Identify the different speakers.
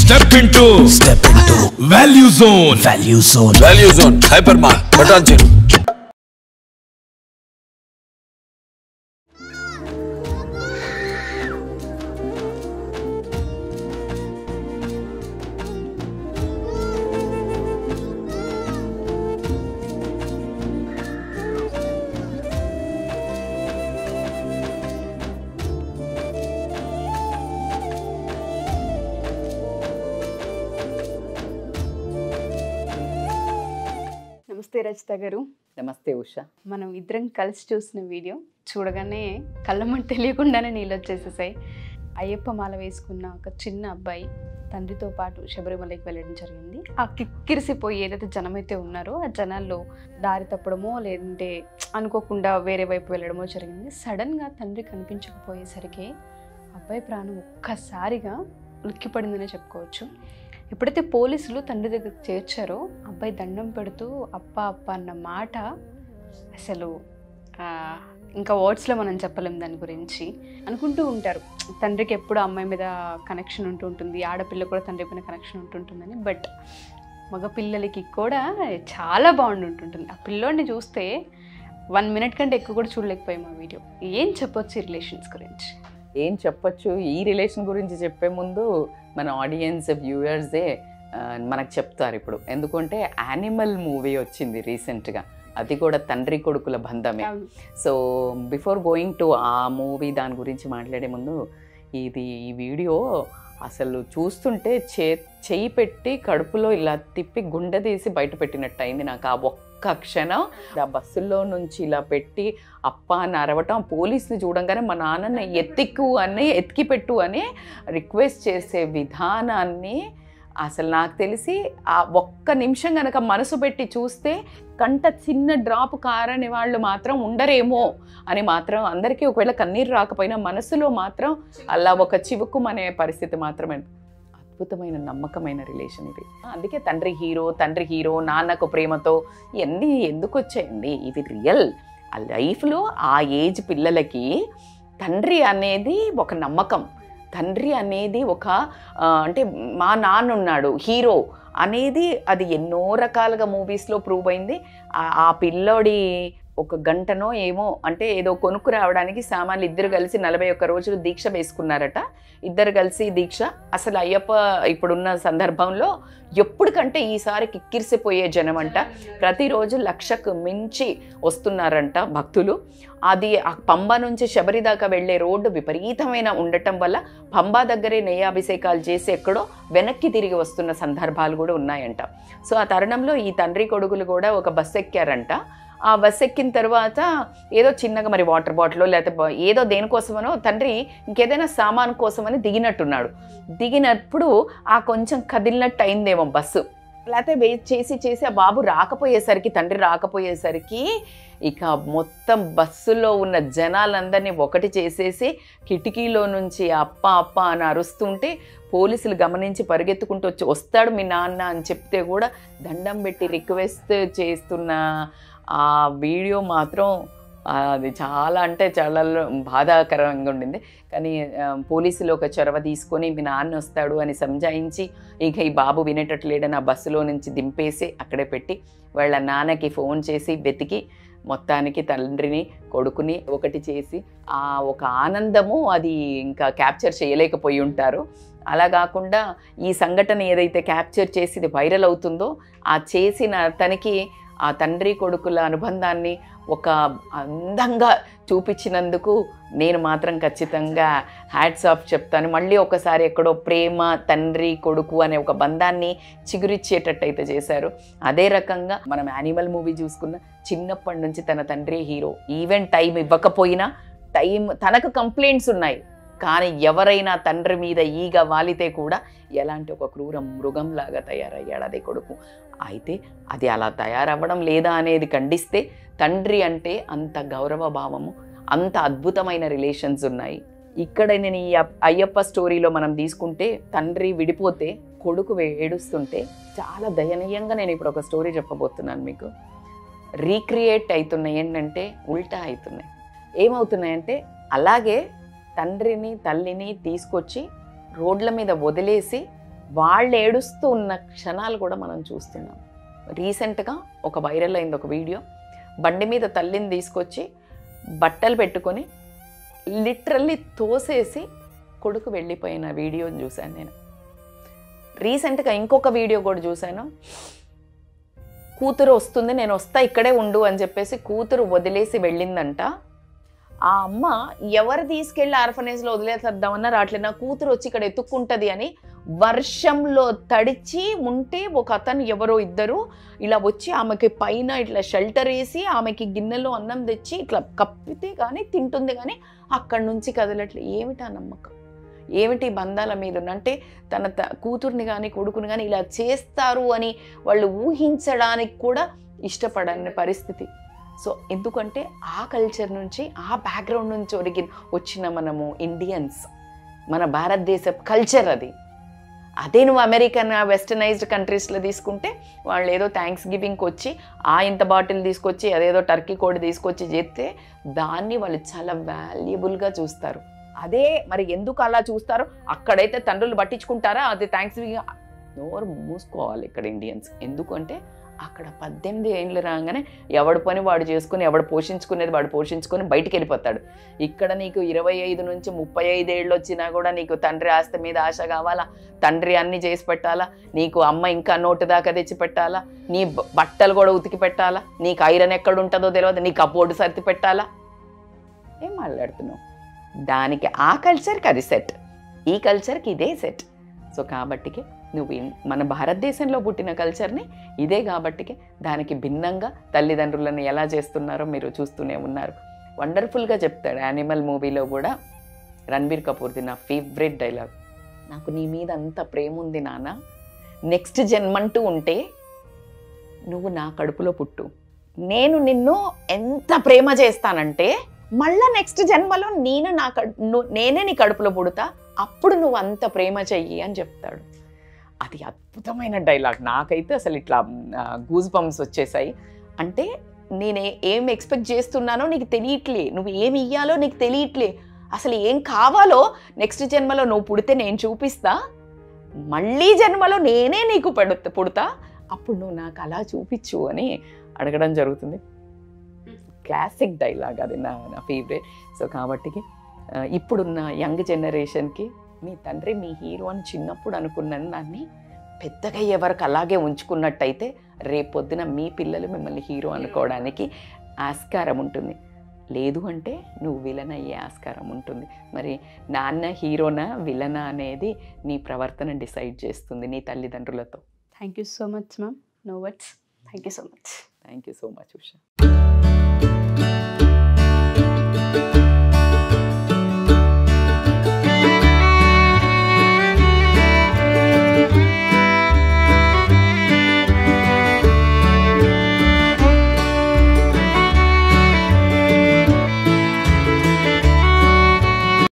Speaker 1: step into
Speaker 2: step into
Speaker 1: value zone
Speaker 2: value zone
Speaker 3: value zone hyper mart Patancheru
Speaker 4: నమస్తే రచిత గారు
Speaker 5: నమస్తే ఉష
Speaker 4: మనం ఇద్దరం కలిసి చూసిన వీడియో చూడగానే కళ్ళమని తెలియకుండానే నీళ్ళు వచ్చేసేసాయి అయ్యప్ప మాల వేసుకున్న ఒక చిన్న అబ్బాయి తండ్రితో పాటు శబరిమలకి వెళ్ళడం జరిగింది ఆ కిక్కిరిసిపోయి ఏదైతే జనం అయితే ఉన్నారో ఆ జనాల్లో దారి తప్పడమో లేదంటే అనుకోకుండా వేరే వైపు వెళ్ళడమో జరిగింది సడన్గా తండ్రి కనిపించకపోయేసరికి అబ్బాయి ప్రాణం ఒక్కసారిగా ఉలిక్కిపడిందనే చెప్పుకోవచ్చు ఎప్పుడైతే పోలీసులు తండ్రి దగ్గరికి చేర్చారో అబ్బాయి దండం పెడుతూ అప్ప అప్ప అన్న మాట అసలు ఆ, ఇంకా వర్డ్స్లో మనం చెప్పలేం దాని గురించి అనుకుంటూ ఉంటారు తండ్రికి ఎప్పుడు అమ్మాయి మీద కనెక్షన్ ఉంటూ ఉంటుంది ఆడపిల్ల కూడా తండ్రి పైన కనెక్షన్ ఉంటుంటుందని బట్ మగ పిల్లలకి కూడా చాలా బాగుంటుంటుంది ఆ పిల్లోడిని చూస్తే వన్ మినిట్ కంటే ఎక్కువ కూడా చూడలేకపోయాం ఆ వీడియో ఏం చెప్పొచ్చు ఈ రిలేషన్స్ గురించి
Speaker 5: ఏం చెప్పొచ్చు ఈ రిలేషన్ గురించి చెప్పే ముందు మన ఆడియన్స్ వ్యూయర్సే మనకు చెప్తారు ఇప్పుడు ఎందుకంటే యానిమల్ మూవీ వచ్చింది రీసెంట్గా అది కూడా తండ్రి కొడుకుల బంధమే సో బిఫోర్ గోయింగ్ టు ఆ మూవీ దాని గురించి మాట్లాడే ముందు ఇది ఈ వీడియో అసలు చూస్తుంటే చే చెయ్యి పెట్టి కడుపులో ఇలా తిప్పి గుండె తీసి బయట పెట్టినట్టు అయింది నాకు ఆ ఒక్క క్షణం ఆ బస్సులో నుంచి ఇలా పెట్టి అప్ప అని అరవటం పోలీసులు చూడంగానే మా నాన్నని ఎత్తిక్కు అని ఎత్తికి పెట్టు అని రిక్వెస్ట్ చేసే విధానాన్ని అసలు నాకు తెలిసి ఆ ఒక్క నిమిషం కనుక మనసు పెట్టి చూస్తే కంట చిన్న డ్రాప్ కారని వాళ్ళు మాత్రం ఉండరేమో అని మాత్రం అందరికీ ఒకవేళ కన్నీరు రాకపోయినా మనసులో మాత్రం అలా ఒక చివుకుమనే పరిస్థితి మాత్రమే అద్భుతమైన నమ్మకమైన రిలేషన్ ఇది అందుకే తండ్రి హీరో తండ్రి హీరో నాన్నకు ప్రేమతో ఇవన్నీ ఎందుకు వచ్చాయండి ఇవి రియల్ ఆ లైఫ్లో ఆ ఏజ్ పిల్లలకి తండ్రి అనేది ఒక నమ్మకం తండ్రి అనేది ఒక ఆ, అంటే మా నాన్న ఉన్నాడు హీరో అనేది అది ఎన్నో రకాలుగా మూవీస్లో ప్రూవ్ అయింది ఆ- ఆ పిల్లోడి ఒక గంటనో ఏమో అంటే ఏదో కొనుక్కు రావడానికి సామాన్లు ఇద్దరు కలిసి నలభై ఒక్క రోజులు దీక్ష వేసుకున్నారట ఇద్దరు కలిసి దీక్ష అసలు అయ్యప్ప ఇప్పుడున్న సందర్భంలో ఎప్పటికంటే ఈసారి కిక్కిరిసిపోయే జనం అంట ప్రతిరోజు లక్షకు మించి వస్తున్నారంట భక్తులు అది ఆ పంబ నుంచి శబరి దాకా వెళ్ళే రోడ్డు విపరీతమైన ఉండటం వల్ల పంబా దగ్గరే నెయ్యాభిషేకాలు చేసి ఎక్కడో వెనక్కి తిరిగి వస్తున్న సందర్భాలు కూడా ఉన్నాయంట సో ఆ తరుణంలో ఈ తండ్రి కొడుకులు కూడా ఒక బస్సు ఎక్కారంట ఆ బస్సు ఎక్కిన తర్వాత ఏదో చిన్నగా మరి వాటర్ బాటిల్ లేకపోతే బ- ఏదో దేనికోసమనో తండ్రి ఇంకేదైనా సామాన్ కోసమని దిగినట్టున్నాడు దిగినప్పుడు ఆ కొంచెం కదిలినట్టు అయిందేమో బస్సు లేకపోతే వెయిట్ చేసి చేసి ఆ బాబు రాకపోయేసరికి తండ్రి రాకపోయేసరికి ఇక మొత్తం బస్సులో ఉన్న జనాలందరినీ ఒకటి చేసేసి కిటికీలో నుంచి అప్ప అప్ప అని అరుస్తుంటే పోలీసులు గమనించి పరిగెత్తుకుంటూ వచ్చి వస్తాడు మీ నాన్న అని చెప్తే కూడా దండం పెట్టి రిక్వెస్ట్ చేస్తున్న ఆ వీడియో మాత్రం ఆ, అది చాలా అంటే చాలా బాధాకరంగా ఉండింది కానీ ఆ, పోలీసులు ఒక చొరవ తీసుకొని మీ నాన్న వస్తాడు అని సంజాయించి ఇక ఈ బాబు వినేటట్లేడని ఆ బస్సులో నుంచి దింపేసి అక్కడే పెట్టి వాళ్ళ నాన్నకి ఫోన్ చేసి వెతికి మొత్తానికి తండ్రిని కొడుకుని ఒకటి చేసి ఆ ఒక ఆనందము అది ఇంకా క్యాప్చర్ చేయలేకపోయి ఉంటారు అలా కాకుండా ఈ సంఘటన ఏదైతే క్యాప్చర్ చేసి ఇది వైరల్ అవుతుందో ఆ చేసిన తనకి ఆ తండ్రి కొడుకుల అనుబంధాన్ని ఒక అందంగా చూపించినందుకు నేను మాత్రం ఖచ్చితంగా హ్యాట్స్ ఆఫ్ చెప్తాను మళ్ళీ ఒకసారి ఎక్కడో ప్రేమ తండ్రి కొడుకు అనే ఒక బంధాన్ని చిగురిచ్చేటట్టు అయితే చేశారు అదే రకంగా మనం యానిమల్ మూవీ చూసుకున్న చిన్నప్పటి నుంచి తన తండ్రి హీరో ఈవెన్ టైం ఇవ్వకపోయినా టైం తనకు కంప్లైంట్స్ ఉన్నాయి కానీ ఎవరైనా తండ్రి మీద ఈగ వాలితే కూడా ఎలాంటి ఒక క్రూర మృగంలాగా తయారయ్యాడు అదే కొడుకు అయితే అది అలా తయారవ్వడం లేదా అనేది ఖండిస్తే తండ్రి అంటే అంత గౌరవ భావము అంత అద్భుతమైన రిలేషన్స్ ఉన్నాయి ఇక్కడ నేను ఈ అప్- అయ్యప్ప స్టోరీలో మనం తీసుకుంటే తండ్రి విడిపోతే కొడుకు వే- ఏడుస్తుంటే చాలా దయనీయంగా నేను ఇప్పుడు ఒక స్టోరీ చెప్పబోతున్నాను మీకు రీక్రియేట్ అవుతున్నాయి ఏంటంటే ఉల్టా అవుతున్నాయి ఏమవుతున్నాయంటే అలాగే తండ్రిని తల్లిని తీసుకొచ్చి రోడ్ల మీద వదిలేసి వాళ్ళు ఏడుస్తూ ఉన్న క్షణాలు కూడా మనం చూస్తున్నాం రీసెంట్గా ఒక వైరల్ అయింది ఒక వీడియో బండి మీద తల్లిని తీసుకొచ్చి బట్టలు పెట్టుకొని లిటరల్లీ తోసేసి కొడుకు వెళ్ళిపోయిన వీడియోని చూశాను నేను రీసెంట్గా ఇంకొక వీడియో కూడా చూశాను కూతురు వస్తుంది నేను వస్తా ఇక్కడే ఉండు అని చెప్పేసి కూతురు వదిలేసి వెళ్ళిందంట ఆ అమ్మ ఎవరు తీసుకెళ్ళి ఆర్ఫనేజ్లో వదిలేసేద్దామన్నా రావట్లేదు నా కూతురు వచ్చి ఇక్కడ ఎత్తుక్కుంటది అని వర్షంలో తడిచి ఉంటే ఒక అతను ఎవరో ఇద్దరు ఇలా వచ్చి ఆమెకి పైన ఇట్లా షెల్టర్ వేసి ఆమెకి గిన్నెలో అన్నం తెచ్చి ఇట్లా కప్పితే కానీ తింటుంది కానీ అక్కడి నుంచి కదలట్లేదు ఏమిటా నమ్మకం ఏమిటి బంధాల మీద ఉన్న అంటే తన త- కూతుర్ని కానీ కొడుకుని కానీ ఇలా చేస్తారు అని వాళ్ళు ఊహించడానికి కూడా ఇష్టపడని పరిస్థితి సో ఎందుకంటే ఆ కల్చర్ నుంచి ఆ బ్యాక్గ్రౌండ్ నుంచి ఒరిగి వచ్చిన మనము ఇండియన్స్ మన భారతదేశ కల్చర్ అది అదే నువ్వు అమెరికన్ వెస్టర్నైజ్డ్ కంట్రీస్లో తీసుకుంటే వాళ్ళు ఏదో థ్యాంక్స్ గివింగ్కి వచ్చి ఆ ఇంత బాటిల్ తీసుకొచ్చి అదేదో టర్కీ కోడి తీసుకొచ్చి చేస్తే దాన్ని వాళ్ళు చాలా వాల్యుబుల్గా చూస్తారు అదే మరి ఎందుకు అలా చూస్తారో అక్కడైతే తండ్రులు పట్టించుకుంటారా అది థ్యాంక్స్ నోరు మూసుకోవాలి ఇక్కడ ఇండియన్స్ ఎందుకంటే అక్కడ పద్దెనిమిది ఏళ్ళు రాగానే ఎవడి పని వాడు చేసుకుని ఎవడు పోషించుకునేది వాడు పోషించుకొని బయటికి వెళ్ళిపోతాడు ఇక్కడ నీకు ఇరవై ఐదు నుంచి ముప్పై ఐదు ఏళ్ళు వచ్చినా కూడా నీకు తండ్రి ఆస్తి మీద ఆశ కావాలా తండ్రి అన్ని చేసి పెట్టాలా నీకు అమ్మ ఇంకా నోటు దాకా తెచ్చి పెట్టాలా నీ బ- బట్టలు కూడా ఉతికి పెట్టాలా నీకు ఐరన్ ఎక్కడ ఉంటుందో తెలియదు నీ కబోర్డు సర్ది పెట్టాలా ఏం మాట్లాడుతున్నావు దానికి ఆ కల్చర్కి అది సెట్ ఈ కల్చర్కి ఇదే సెట్ సో కాబట్టికి నువ్వు ఇన్- మన భారతదేశంలో పుట్టిన కల్చర్ని ఇదే కాబట్టికి దానికి భిన్నంగా తల్లిదండ్రులను ఎలా చేస్తున్నారో మీరు చూస్తూనే ఉన్నారు వండర్ఫుల్గా చెప్తాడు యానిమల్ మూవీలో కూడా రణబీర్ కపూర్ది నా ఫేవరెట్ డైలాగ్ నాకు నీ మీద అంత ప్రేమ ఉంది నాన్న నెక్స్ట్ జన్మంటూ ఉంటే నువ్వు నా కడుపులో పుట్టు నేను నిన్ను ఎంత ప్రేమ చేస్తానంటే మళ్ళా నెక్స్ట్ జన్మలో నేను నా కడు ను- నేనే నీ కడుపులో పుడతా అప్పుడు నువ్వు అంత ప్రేమ చెయ్యి అని చెప్తాడు అది అద్భుతమైన డైలాగ్ నాకైతే అసలు ఇట్లా గూజ్ బంప్స్ వచ్చేసాయి అంటే నేను ఏ- ఏం ఎక్స్పెక్ట్ చేస్తున్నానో నీకు తెలియట్లే నువ్వు ఏమి ఇయ్యాలో నీకు తెలియట్లే అసలు ఏం కావాలో నెక్స్ట్ జన్మలో నువ్వు పుడితే నేను చూపిస్తా మళ్ళీ జన్మలో నేనే నీకు పడు పుడతా అప్పుడు నువ్వు నాకు అలా చూపించు అని అడగడం జరుగుతుంది క్లాసిక్ డైలాగ్ అది నా నా ఫేవరెట్ సో కాబట్టి ఆ, ఇప్పుడున్న యంగ్ జనరేషన్కి మీ తండ్రి మీ హీరో అని చిన్నప్పుడు అనుకున్న దాన్ని పెద్దగా ఎవరికి అలాగే ఉంచుకున్నట్టయితే రేపొద్దున మీ పిల్లలు మిమ్మల్ని హీరో అనుకోవడానికి ఆస్కారం ఉంటుంది లేదు అంటే నువ్వు విలన్ అయ్యే ఆస్కారం ఉంటుంది మరి నాన్న హీరోనా విలనా అనేది నీ ప్రవర్తన డిసైడ్ చేస్తుంది నీ తల్లిదండ్రులతో
Speaker 4: thank you so much ma'am no words thank you so much
Speaker 5: thank you so much Usha